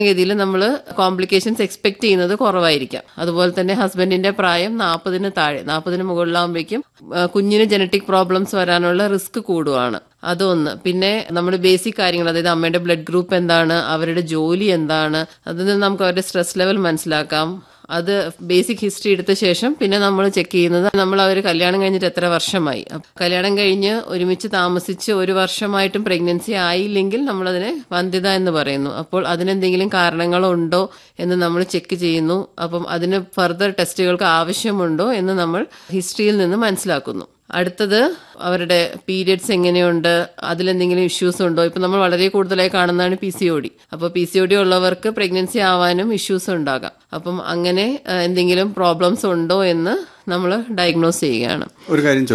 ഗതിയിൽ നമ്മൾ complications expect ചെയ്യുന്നത് കുറവായിരിക്കാം അതുപോലെ തന്നെ ഹസ്ബൻഡിന്റെ പ്രായം നാൽപ്പതിന് താഴെ നാൽപ്പതിന് മുകളിലാകുമ്പോഴേക്കും ആ, കുഞ്ഞിന് ജനറ്റിക് പ്രോബ്ലംസ് വരാനുള്ള റിസ്ക് കൂടുവാണ് അതൊന്ന് പിന്നെ നമ്മുടെ ബേസിക് കാര്യങ്ങൾ അതായത് അമ്മയുടെ ബ്ലഡ് ഗ്രൂപ്പ് എന്താണ് അവരുടെ ജോലി എന്താണ് അതിൽ നിന്ന് നമുക്ക് അവരുടെ സ്ട്രെസ് ലെവൽ മനസ്സിലാക്കാം അത് ബേസിക് ഹിസ്റ്ററി എടുത്ത ശേഷം പിന്നെ നമ്മൾ ചെക്ക് ചെയ്യുന്നത് നമ്മൾ അവർ കല്യാണം കഴിഞ്ഞിട്ട് എത്ര വർഷമായി അപ്പൊ കല്യാണം കഴിഞ്ഞ് ഒരുമിച്ച് താമസിച്ച് ഒരു വർഷമായിട്ടും പ്രഗ്നൻസി ആയില്ലെങ്കിൽ നമ്മളതിനെ വന്ധ്യത എന്ന് പറയുന്നു അപ്പോൾ അതിനെന്തെങ്കിലും കാരണങ്ങളുണ്ടോ എന്ന് നമ്മൾ ചെക്ക് ചെയ്യുന്നു അപ്പം അതിന് ഫർദർ ടെസ്റ്റുകൾക്ക് ആവശ്യമുണ്ടോ എന്ന് നമ്മൾ ഹിസ്റ്ററിയിൽ നിന്ന് മനസ്സിലാക്കുന്നു അടുത്തത് അവരുടെ പീരിയഡ്സ് എങ്ങനെയുണ്ട് അതിലെന്തെങ്കിലും ഇഷ്യൂസ് ഉണ്ടോ ഇപ്പൊ നമ്മൾ വളരെ കൂടുതലായി കാണുന്നതാണ് പി സി ഒ ഡി അപ്പോൾ പി സി ഒ ഡി ഉള്ളവർക്ക് പ്രഗ്നൻസി ആവാനും ഇഷ്യൂസ് ഉണ്ടാകാം അപ്പം അങ്ങനെ ആ, എന്തെങ്കിലും പ്രോബ്ലംസ് ഉണ്ടോ എന്ന് നമ്മൾ ഡയഗ്നോസ് ചെയ്യുകയാണ് ഒരു കാര്യം